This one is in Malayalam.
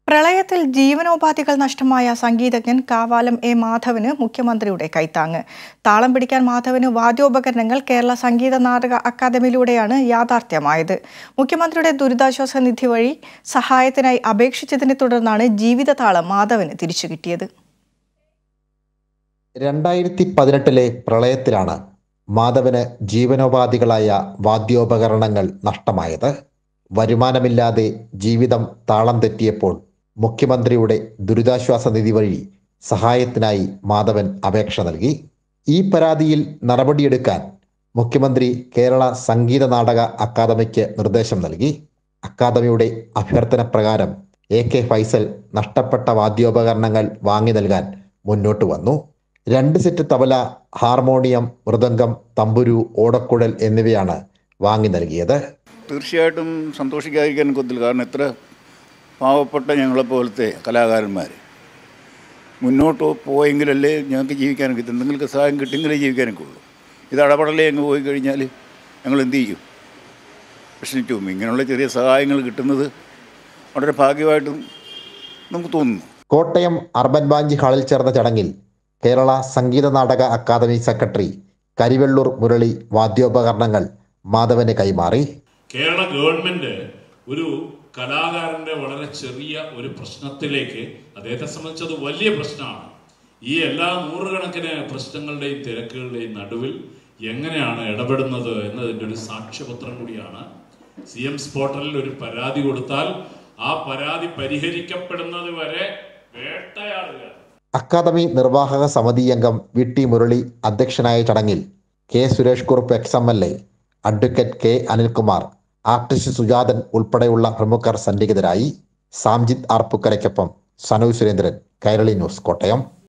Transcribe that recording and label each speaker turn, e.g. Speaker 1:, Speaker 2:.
Speaker 1: പ്രളയത്തിൽ ജീവനോപാധികൾ നഷ്ടമായ സംഗീതജ്ഞൻ കാവാലം എ മാധവന് മുഖ്യമന്ത്രിയുടെ കൈത്താങ്ങ് താളം പിടിക്കാൻ മാധവന് വാദ്യോപകരണങ്ങൾ കേരള സംഗീത നാടക അക്കാദമിയിലൂടെയാണ് യാഥാർത്ഥ്യമായത് മുഖ്യമന്ത്രിയുടെ ദുരിതാശ്വാസ നിധി വഴി സഹായത്തിനായി അപേക്ഷിച്ചതിനെ തുടർന്നാണ് ജീവിതതാളം മാധവന് തിരിച്ചു കിട്ടിയത്
Speaker 2: രണ്ടായിരത്തി പതിനെട്ടിലെ പ്രളയത്തിലാണ് മാധവന് ജീവനോപാധികളായ വാദ്യോപകരണങ്ങൾ നഷ്ടമായത് വരുമാനമില്ലാതെ ജീവിതം താളം തെറ്റിയപ്പോൾ മുഖ്യമന്ത്രിയുടെ ദുരിതാശ്വാസ നിധി വഴി സഹായത്തിനായി മാധവൻ അപേക്ഷ നൽകി ഈ പരാതിയിൽ നടപടിയെടുക്കാൻ മുഖ്യമന്ത്രി കേരള സംഗീത നാടക അക്കാദമിക്ക് നിർദ്ദേശം നൽകി അക്കാദമിയുടെ അഭ്യർത്ഥന പ്രകാരം എ കെ ഫൈസൽ നഷ്ടപ്പെട്ട വാദ്യോപകരണങ്ങൾ വാങ്ങി നൽകാൻ മുന്നോട്ട് വന്നു രണ്ട് സെറ്റ് തബല ഹാർമോണിയം മൃദംഗം തമ്പുരു ഓടക്കുഴൽ എന്നിവയാണ് വാങ്ങി നൽകിയത്
Speaker 3: തീർച്ചയായിട്ടും സന്തോഷിക്കാതിരിക്കാൻ കൊത്തില്ല കാരണം എത്ര പാവപ്പെട്ട ഞങ്ങളെപ്പോലത്തെ കലാകാരന്മാർ മുന്നോട്ട് പോയെങ്കിലല്ലേ ഞങ്ങൾക്ക് ജീവിക്കാനൊക്കെ എന്തെങ്കിലും സഹായം കിട്ടിയെങ്കിലേ ജീവിക്കാനൊക്കെ ഉള്ളൂ ഇത് അടപടലേ അങ്ങ് പോയി കഴിഞ്ഞാൽ ഞങ്ങൾ എന്ത് ചെയ്യും വിഷമിച്ചു പോകും ഇങ്ങനെയുള്ള ചെറിയ സഹായങ്ങൾ കിട്ടുന്നത് വളരെ ഭാഗ്യമായിട്ടും നമുക്ക് തോന്നുന്നു
Speaker 2: കോട്ടയം അർബൻ ബാഞ്ച് ഹാളിൽ ചേർന്ന ചടങ്ങിൽ കേരള സംഗീത നാടക അക്കാദമി സെക്രട്ടറി കരിവെള്ളൂർ മുരളി വാദ്യോപകരണങ്ങൾ മാധവന് കൈമാറി
Speaker 4: കേരള ഗവൺമെന്റ് ഒരു കലാകാരന്റെ വളരെ ചെറിയ ഒരു പ്രശ്നത്തിലേക്ക് അദ്ദേഹത്തെ സംബന്ധിച്ച് അത് വലിയ പ്രശ്നമാണ് ഈ എല്ലാ നൂറുകണക്കിന് പ്രശ്നങ്ങളുടെയും തിരക്കുകളുടെയും നടുവിൽ എങ്ങനെയാണ് ഇടപെടുന്നത് എന്നതിൻ്റെ ഒരു സാക്ഷ്യപത്രം കൂടിയാണ് സി എം സ്പോർട്ടലിൽ ഒരു പരാതി കൊടുത്താൽ ആ പരാതി പരിഹരിക്കപ്പെടുന്നത് വരെ വേട്ടയാടുക
Speaker 2: അക്കാദമി നിർവാഹക സമിതി അംഗം വി ടി മുരളി അധ്യക്ഷനായ ചടങ്ങിൽ K Suresh Kurup ex M L A advocate K Anilkumar artist Sujathan ഉൾപ്പെടെയുള്ള പ്രമുഖർ സന്നിഹിതരായി സാംജിത് ആർപ്പുക്കരയ്ക്കൊപ്പം സനു സുരേന്ദ്രൻ കൈരളി ന്യൂസ് കോട്ടയം